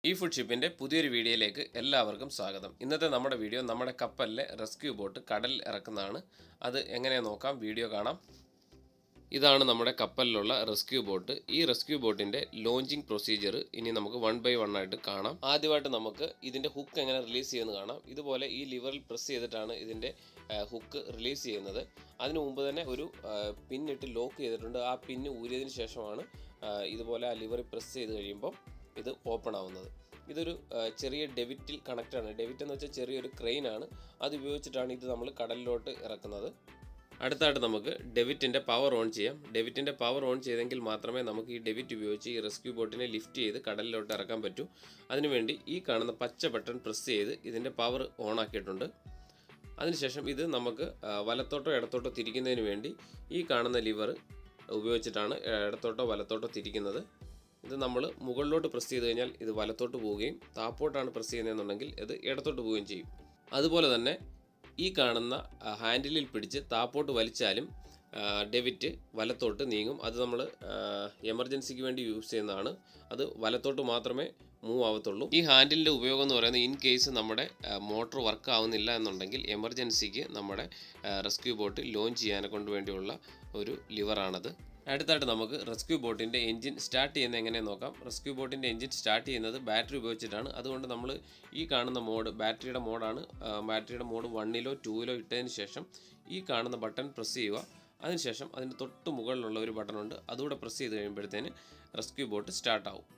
ഈ ഫുഡ് ഷിപ്പിൻ്റെ പുതിയൊരു വീഡിയോയിലേക്ക് എല്ലാവർക്കും സ്വാഗതം ഇന്നത്തെ നമ്മുടെ വീഡിയോ നമ്മുടെ കപ്പലിലെ റെസ്ക്യൂ ബോട്ട് കടലിൽ ഇറക്കുന്നതാണ് അത് എങ്ങനെ നോക്കാം വീഡിയോ കാണാം ഇതാണ് നമ്മുടെ കപ്പലിലുള്ള റെസ്ക്യൂ ബോട്ട് ഈ റെസ്ക്യൂ ബോട്ടിൻ്റെ ലോഞ്ചിങ് പ്രൊസീജിയർ ഇനി നമുക്ക് വൺ ബൈ വൺ ആയിട്ട് കാണാം ആദ്യമായിട്ട് നമുക്ക് ഇതിൻ്റെ ഹുക്ക് എങ്ങനെ റിലീസ് ചെയ്യുന്നത് കാണാം ഇതുപോലെ ഈ ലിവറിൽ പ്രസ് ചെയ്തിട്ടാണ് ഇതിൻ്റെ ഹുക്ക് റിലീസ് ചെയ്യുന്നത് അതിനു മുമ്പ് തന്നെ ഒരു പിന്നിട്ട് ലോക്ക് ചെയ്തിട്ടുണ്ട് ആ പിന്ന് ഊരിയതിന് ശേഷമാണ് ആ, ഇതുപോലെ ആ ലിവറിൽ പ്രസ് ചെയ്ത് കഴിയുമ്പോൾ ഇത് ഓപ്പൺ ആവുന്നത് ഇതൊരു ആ, ചെറിയ ഡെവിറ്റിൽ കണക്റ്റാണ് ഡെവിറ്റ് എന്ന് വെച്ചാൽ ചെറിയൊരു ക്രെയിനാണ് അത് ഉപയോഗിച്ചിട്ടാണ് ഇത് നമ്മൾ കടലിലോട്ട് ഇറക്കുന്നത് അടുത്തായിട്ട് നമുക്ക് ഡെവിറ്റിൻ്റെ പവർ ഓൺ ചെയ്യാം ഡെവിറ്റിൻ്റെ പവർ ഓൺ ചെയ്തെങ്കിൽ മാത്രമേ നമുക്ക് ഈ ഡെവിറ്റ് ഉപയോഗിച്ച് ഈ റെസ്ക്യൂ ബോട്ടിനെ ലിഫ്റ്റ് ചെയ്ത് കടലിലോട്ട് ഇറക്കാൻ പറ്റൂ അതിനുവേണ്ടി ഈ കാണുന്ന പച്ച ബട്ടൺ പ്രസ് ചെയ്ത് ഇതിൻ്റെ പവർ ഓൺ ആക്കിയിട്ടുണ്ട് അതിനുശേഷം ഇത് നമുക്ക് ആ, വലത്തോട്ടോ ഇടത്തോട്ടോ തിരിക്കുന്നതിന് വേണ്ടി ഈ കാണുന്ന ലിവർ ഉപയോഗിച്ചിട്ടാണ് ഇടത്തോട്ടോ വലത്തോട്ടോ തിരിക്കുന്നത് ഇത് നമ്മൾ മുകളിലോട്ട് പ്രസ് ചെയ്ത് കഴിഞ്ഞാൽ ഇത് വലത്തോട്ട് പോവുകയും താപ്പോട്ടാണ് പ്രസ് ചെയ്യുന്നതെന്നുണ്ടെങ്കിൽ ഇത് ഇടത്തോട്ട് പോവുകയും ചെയ്യും അതുപോലെ തന്നെ ഈ കാണുന്ന ആ, ഹാൻഡിലിൽ പിടിച്ച് താപ്പോട്ട് വലിച്ചാലും ആ, ഡെവിറ്റ് വലത്തോട്ട് നീങ്ങും അത് നമ്മൾ എമർജൻസിക്ക് വേണ്ടി യൂസ് ചെയ്യുന്നതാണ് അത് വലത്തോട്ട് മാത്രമേ മൂവ് ആവത്തുള്ളൂ ഈ ഹാൻഡിലിൻ്റെ ഉപയോഗം എന്ന് പറയുന്നത് ഇൻ കേസ് നമ്മുടെ മോട്ടോർ വർക്ക് ആവുന്നില്ല എന്നുണ്ടെങ്കിൽ എമർജൻസിക്ക് നമ്മുടെ റെസ്ക്യൂ ബോട്ട് ലോഞ്ച് ചെയ്യാനെ കൊണ്ട് വേണ്ടിയുള്ള ഒരു ലിവറാണത് അടുത്തായിട്ട് നമുക്ക് റെസ്ക്യൂ ബോട്ടിൻ്റെ എഞ്ചിൻ സ്റ്റാർട്ട് ചെയ്യുന്നത് എങ്ങനെയെന്ന് നോക്കാം റെസ്ക്യൂ ബോട്ടിൻ്റെ എഞ്ചിൻ സ്റ്റാർട്ട് ചെയ്യുന്നത് ബാറ്ററി ഉപയോഗിച്ചിട്ടാണ് അതുകൊണ്ട് നമ്മൾ ഈ കാണുന്ന മോഡ് ബാറ്ററിയുടെ മോഡാണ് ബാറ്ററിയുടെ മോഡ് വണ്ണിലോ ടൂവിലോ ഇട്ടതിന് ശേഷം ഈ കാണുന്ന ബട്ടൺ പ്രസ് ചെയ്യുക അതിനുശേഷം അതിൻ്റെ തൊട്ട് മുകളിലുള്ള ഒരു ബട്ടൺ ഉണ്ട് അതുകൂടെ പ്രസ് ചെയ്ത് കഴിയുമ്പോഴത്തേന് റെസ്ക്യൂ ബോട്ട് സ്റ്റാർട്ട് ആവും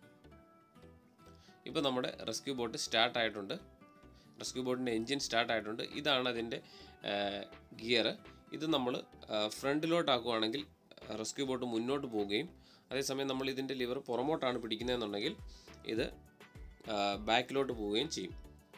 ഇപ്പോൾ നമ്മുടെ റെസ്ക്യൂ ബോട്ട് സ്റ്റാർട്ട് ആയിട്ടുണ്ട് റെസ്ക്യൂ ബോട്ടിൻ്റെ എൻജിൻ സ്റ്റാർട്ട് ആയിട്ടുണ്ട് ഇതാണ് അതിൻ്റെ ഗിയർ ഇത് നമ്മൾ ഫ്രണ്ടിലോട്ടാക്കുവാണെങ്കിൽ റെസ്ക്യൂ ബോട്ട് മുന്നോട്ട് പോവുകയും അതേസമയം നമ്മൾ ഇതിൻ്റെ ലിവർ പുറമോട്ടാണ് പിടിക്കുന്നതെന്നുണ്ടെങ്കിൽ ഇത് ബാക്കിലോട്ട് പോവുകയും ചെയ്യും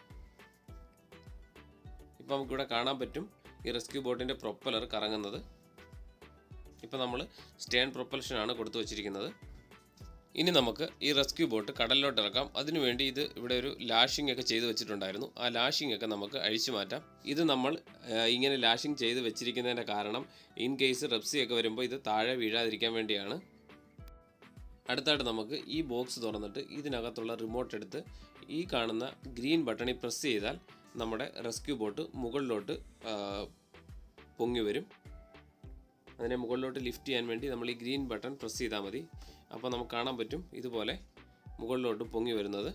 ഇപ്പോൾ നമുക്കിവിടെ കാണാൻ പറ്റും ഈ റെസ്ക്യൂ ബോട്ടിൻ്റെ പ്രൊപ്പലർ കറങ്ങുന്നത് ഇപ്പോൾ നമ്മൾ സ്റ്റേൺ പ്രൊപ്പൽഷനാണ് കൊടുത്തു വച്ചിരിക്കുന്നത് ഇനി നമുക്ക് ഈ റെസ്ക്യൂ ബോട്ട് കടലിലോട്ട് ഇറക്കാം അതിനുവേണ്ടി ഇത് ഇവിടെ ഒരു ലാഷിംഗ് ഒക്കെ ചെയ്ത് വെച്ചിട്ടുണ്ടായിരുന്നു ആ ലാഷിംഗ് ഒക്കെ നമുക്ക് അഴിച്ചു മാറ്റാം ഇത് നമ്മൾ ആ, ഇങ്ങനെ ലാഷിംഗ് ചെയ്ത് വെച്ചിരിക്കുന്നതിൻ്റെ കാരണം ഇൻ കേസ് റെപ്സി ഒക്കെ വരുമ്പോൾ ഇത് താഴെ വീഴാതിരിക്കാൻ വേണ്ടിയാണ് അടുത്തായിട്ട് നമുക്ക് ഈ ബോക്സ് തുറന്നിട്ട് ഇതിനകത്തുള്ള റിമോട്ട് എടുത്ത് ഈ കാണുന്ന ഗ്രീൻ ബട്ടണിൽ പ്രസ് ചെയ്താൽ നമ്മുടെ റെസ്ക്യൂ ബോട്ട് മുകളിലോട്ട് ആ, പൊങ്ങി വരും അതിനെ മുകളിലോട്ട് ലിഫ്റ്റ് ചെയ്യാൻ വേണ്ടി നമ്മൾ ഈ ഗ്രീൻ ബട്ടൺ പ്രസ് ചെയ്താൽ മതി അപ്പോൾ നമുക്ക് കാണാൻ പറ്റും ഇതുപോലെ മുകളിലോട്ട് പൊങ്ങി വരുന്നത്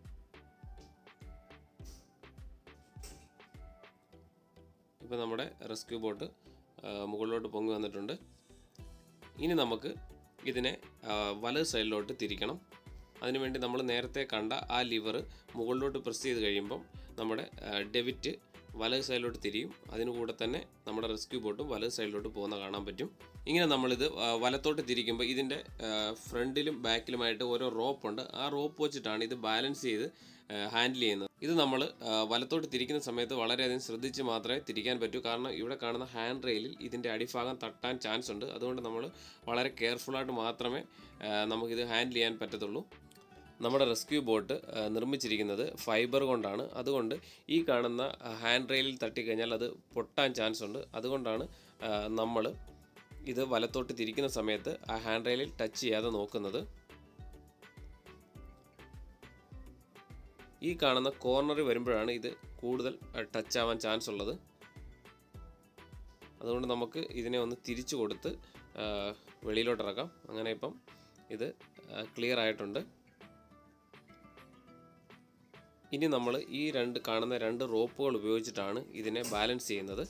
ഇപ്പോൾ നമ്മുടെ റെസ്ക്യൂ ബോട്ട് ആ, മുകളിലോട്ട് പൊങ്ങി വന്നിട്ടുണ്ട് ഇനി നമുക്ക് ഇതിനെ ആ, വലത് സൈഡിലോട്ട് തിരിക്കണം അതിനുവേണ്ടി നമ്മൾ നേരത്തെ കണ്ട ആ ലിവർ മുകളിലോട്ട് പ്രസ് ചെയ്ത് കഴിയുമ്പം നമ്മുടെ ഡെവിറ്റ് വലത് സൈഡിലോട്ട് തിരിയും അതിന് കൂടെ തന്നെ നമ്മുടെ റെസ്ക്യൂ ബോട്ടും വലത് സൈഡിലോട്ട് പോകുന്ന കാണാൻ പറ്റും ഇങ്ങനെ നമ്മളിത് ആ, വലത്തോട്ട് തിരിക്കുമ്പോൾ ഇതിൻ്റെ ഫ്രണ്ടിലും ബാക്കിലുമായിട്ട് ഓരോ റോപ്പ് ഉണ്ട് ആ റോപ്പ് വെച്ചിട്ടാണ് ഇത് ബാലൻസ് ചെയ്ത് ഹാൻഡിൽ ചെയ്യുന്നത് ഇത് നമ്മൾ വലത്തോട്ട് തിരിക്കുന്ന സമയത്ത് വളരെയധികം ശ്രദ്ധിച്ച് മാത്രമേ തിരിക്കാൻ പറ്റൂ കാരണം ഇവിടെ കാണുന്ന ഹാൻഡ് റെയിലിൽ ഇതിൻ്റെ അടിഭാഗം തട്ടാൻ ചാൻസ് ഉണ്ട് അതുകൊണ്ട് നമ്മൾ വളരെ കെയർഫുള്ളായിട്ട് മാത്രമേ ആ, നമുക്കിത് ഹാൻഡിൽ ചെയ്യാൻ പറ്റത്തുള്ളൂ നമ്മുടെ റെസ്ക്യൂ ബോട്ട് ആ, നിർമ്മിച്ചിരിക്കുന്നത് ഫൈബർ കൊണ്ടാണ് അതുകൊണ്ട് ഈ കാണുന്ന ഹാൻഡ് റെയിലിൽ തട്ടിക്കഴിഞ്ഞാൽ അത് പൊട്ടാൻ ചാൻസ് ഉണ്ട് അതുകൊണ്ടാണ് നമ്മൾ ഇത് വലത്തോട്ട് തിരിക്കുന്ന സമയത്ത് ആ ഹാൻഡ് റെയിലിൽ ടച്ച് ചെയ്യാതെ നോക്കുന്നത് ഈ കാണുന്ന കോർണറിൽ വരുമ്പോഴാണ് ഇത് കൂടുതൽ ടച്ച് ആവാൻ ചാൻസ് ഉള്ളത് അതുകൊണ്ട് നമുക്ക് ഇതിനെ ഒന്ന് തിരിച്ചു കൊടുത്ത് ആ, വെളിയിലോട്ട് ഇറക്കാം അങ്ങനെ ഇപ്പം ഇത് ക്ലിയർ ആയിട്ടുണ്ട് ഇനി നമ്മൾ ഈ രണ്ട് കാണുന്ന രണ്ട് റോപ്പുകൾ ഉപയോഗിച്ചിട്ടാണ് ഇതിനെ ബാലൻസ് ചെയ്യുന്നത്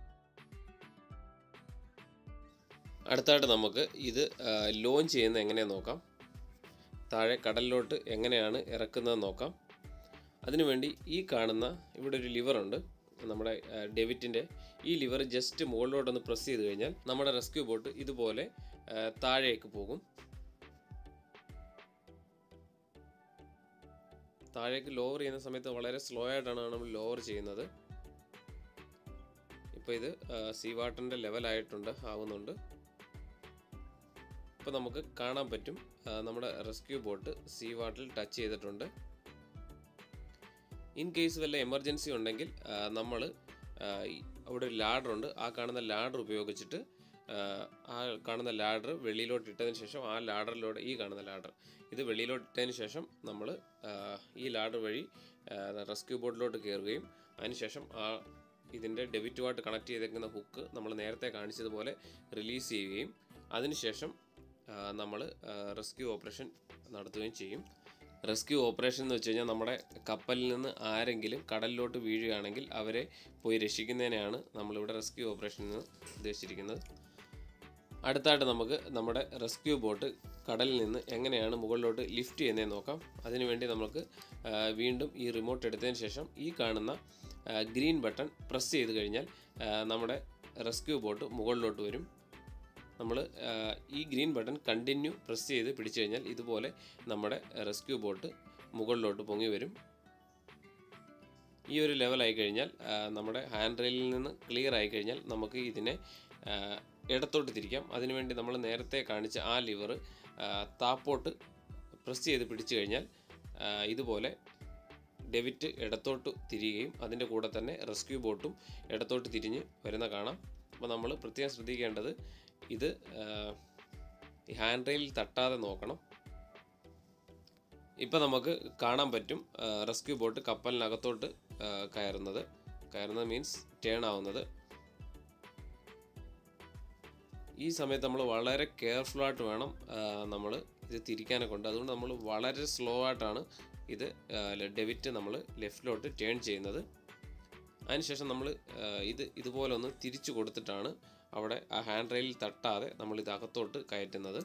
അടുത്തായിട്ട് നമുക്ക് ഇത് ലോഞ്ച് ചെയ്യുന്നത് എങ്ങനെയാന്ന് നോക്കാം താഴെ കടലിലോട്ട് എങ്ങനെയാണ് ഇറക്കുന്നത് നോക്കാം അതിനുവേണ്ടി ഈ കാണുന്ന ഇവിടെ ഒരു ലിവറുണ്ട് നമ്മുടെ ഡെവിറ്റിൻ്റെ ഈ ലിവർ ജസ്റ്റ് മുകളിലോട്ടൊന്ന് പ്രസ് ചെയ്ത് കഴിഞ്ഞാൽ നമ്മുടെ റെസ്ക്യൂ ബോട്ട് ഇതുപോലെ ആ, താഴേക്ക് പോകും താഴേക്ക് ലോവർ ചെയ്യുന്ന സമയത്ത് വളരെ സ്ലോ ആയിട്ടാണ് നമ്മൾ ലോവർ ചെയ്യുന്നത് ഇപ്പോൾ ഇത് സീ വാട്ടറിൻ്റെ ലെവലായിട്ടുണ്ട് ആവുന്നുണ്ട് ഇപ്പോൾ നമുക്ക് കാണാൻ പറ്റും ആ, നമ്മുടെ റെസ്ക്യൂ ബോട്ട് സീ വാട്ടറിൽ ടച്ച് ചെയ്തിട്ടുണ്ട് ഇൻ കേസ് വല്ല എമർജൻസി ഉണ്ടെങ്കിൽ നമ്മൾ അവിടെ ഒരു ലാഡർ ഉണ്ട് ആ കാണുന്ന ലാഡർ ഉപയോഗിച്ചിട്ട് ആ കാണുന്ന ലാഡർ വെളിയിലോട്ട് ഇട്ടതിന് ശേഷം ആ ലാഡറിലൂടെ ഈ കാണുന്ന ലാഡർ ഇത് വെളിയിലോട്ട് ഇട്ടതിന് ശേഷം നമ്മൾ ഈ ലാഡർ വഴി റെസ്ക്യൂ ബോട്ടിലോട്ട് കയറുകയും അതിനുശേഷം ആ ഇതിൻ്റെ ഡെബിറ്റുമായിട്ട് കണക്ട് ചെയ്തേക്കുന്ന ഹുക്ക് നമ്മൾ നേരത്തെ കാണിച്ചതുപോലെ റിലീസ് ചെയ്യുകയും അതിനുശേഷം നമ്മൾ റെസ്ക്യൂ ഓപ്പറേഷൻ നടത്തുകയും ചെയ്യും റെസ്ക്യൂ ഓപ്പറേഷൻ എന്ന് വെച്ച് കഴിഞ്ഞാൽ നമ്മുടെ കപ്പലിൽ നിന്ന് ആരെങ്കിലും കടലിലോട്ട് വീഴുകയാണെങ്കിൽ അവരെ പോയി രക്ഷിക്കുന്നതിനെയാണ് നമ്മളിവിടെ റെസ്ക്യൂ ഓപ്പറേഷൻ എന്ന് ഉദ്ദേശിച്ചിരിക്കുന്നത് അടുത്തായിട്ട് നമുക്ക് നമ്മുടെ റെസ്ക്യൂ ബോട്ട് കടലിൽ നിന്ന് എങ്ങനെയാണ് മുകളിലോട്ട് ലിഫ്റ്റ് ചെയ്യുന്നതെന്ന് നോക്കാം അതിനുവേണ്ടി നമുക്ക് ആ, വീണ്ടും ഈ റിമോട്ട് എടുത്തതിന് ശേഷം ഈ കാണുന്ന ഗ്രീൻ ബട്ടൺ പ്രസ് ചെയ്ത് കഴിഞ്ഞാൽ ആ, നമ്മുടെ റെസ്ക്യൂ ബോട്ട് മുകളിലോട്ട് വരും നമ്മൾ ഈ ഗ്രീൻ ബട്ടൺ കണ്ടിന്യൂ പ്രസ് ചെയ്ത് പിടിച്ചു കഴിഞ്ഞാൽ ഇതുപോലെ നമ്മുടെ റെസ്ക്യൂ ബോട്ട് മുകളിലോട്ട് പൊങ്ങി വരും ഈ ഒരു ലെവലായി കഴിഞ്ഞാൽ ആ, നമ്മുടെ ഹാൻഡ് റെയിലിൽ നിന്ന് ക്ലിയർ ആയി കഴിഞ്ഞാൽ നമുക്ക് ഇതിനെ ആ, ഇടത്തോട്ട് തിരിക്കാം അതിനുവേണ്ടി നമ്മൾ നേരത്തെ കാണിച്ച ആ ലിവർ താപ്പോട്ട് പ്രസ് ചെയ്ത് പിടിച്ചു കഴിഞ്ഞാൽ ആ, ഇതുപോലെ ഡെവിറ്റ് ഇടത്തോട്ട് തിരിയുകയും അതിൻ്റെ കൂടെ തന്നെ റെസ്ക്യൂ ബോട്ടും ഇടത്തോട്ട് തിരിഞ്ഞ് വരുന്ന കാണാം അപ്പോൾ നമ്മൾ പ്രത്യേകം ശ്രദ്ധിക്കേണ്ടത് ഇത് ആ, ഈ ഹാൻഡ് റെയിലിൽ തട്ടാതെ നോക്കണം ഇപ്പം നമുക്ക് കാണാൻ പറ്റും റെസ്ക്യൂ ബോട്ട് കപ്പലിനകത്തോട്ട് ആ, കയറുന്നത് കയറുന്നത് മീൻസ് ടേൺ ആവുന്നത് ഈ സമയത്ത് നമ്മൾ വളരെ കെയർഫുള്ളായിട്ട് വേണം നമ്മൾ ഇത് തിരിക്കാനൊക്കെ ഉണ്ട് അതുകൊണ്ട് നമ്മൾ വളരെ സ്ലോ ആയിട്ടാണ് ഇത് ഡെബിറ്റ് നമ്മൾ ലെഫ്റ്റിലോട്ട് ടേൺ ചെയ്യുന്നത് അതിനുശേഷം നമ്മൾ ഇത് ഇതുപോലെ ഒന്ന് തിരിച്ചു കൊടുത്തിട്ടാണ് അവിടെ ആ ഹാൻഡ് റെയിലിൽ തട്ടാതെ നമ്മൾ ഇത് അകത്തോട്ട് കയറ്റുന്നത്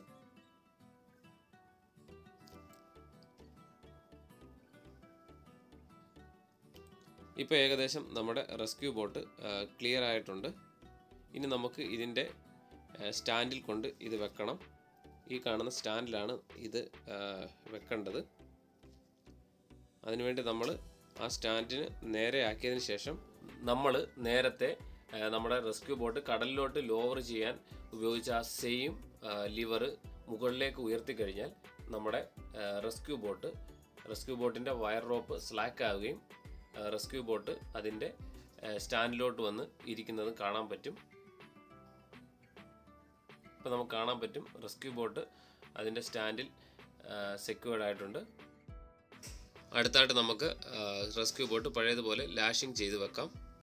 ഇപ്പോൾ ഏകദേശം നമ്മുടെ റെസ്ക്യൂ ബോട്ട് ക്ലിയർ ആയിട്ടുണ്ട് ഇനി നമുക്ക് ഇതിൻ്റെ സ്റ്റാൻഡിൽ കൊണ്ട് ഇത് വെക്കണം ഈ കാണുന്ന സ്റ്റാൻഡിലാണ് ഇത് ആ, വെക്കേണ്ടത് അതിനുവേണ്ടി നമ്മൾ ആ സ്റ്റാൻഡിന് നേരെ ആക്കിയതിന് ശേഷം നമ്മൾ നേരത്തെ ആ, നമ്മുടെ റെസ്ക്യൂ ബോട്ട് കടലിലോട്ട് ലോവർ ചെയ്യാൻ ഉപയോഗിച്ച ആ സെയിം ലിവർ മുകളിലേക്ക് ഉയർത്തി കഴിഞ്ഞാൽ നമ്മുടെ റെസ്ക്യൂ ബോട്ട് റെസ്ക്യൂ ബോട്ടിൻ്റെ വയർ റോപ്പ് സ്ലാക്ക് ആവുകയും റെസ്ക്യൂ ബോട്ട് അതിൻ്റെ സ്റ്റാൻഡിലോട്ട് വന്ന് ഇരിക്കുന്നത് കാണാൻ പറ്റും ഇപ്പോൾ നമുക്ക് കാണാൻ പറ്റും റെസ്ക്യൂ ബോട്ട് അതിൻ്റെ സ്റ്റാൻഡിൽ സെക്യൂർഡ് ആയിട്ടുണ്ട് അടുത്തായിട്ട് നമുക്ക് റെസ്ക്യൂ ബോട്ട് പഴയതുപോലെ ലാഷിംഗ് ചെയ്ത് വെക്കാം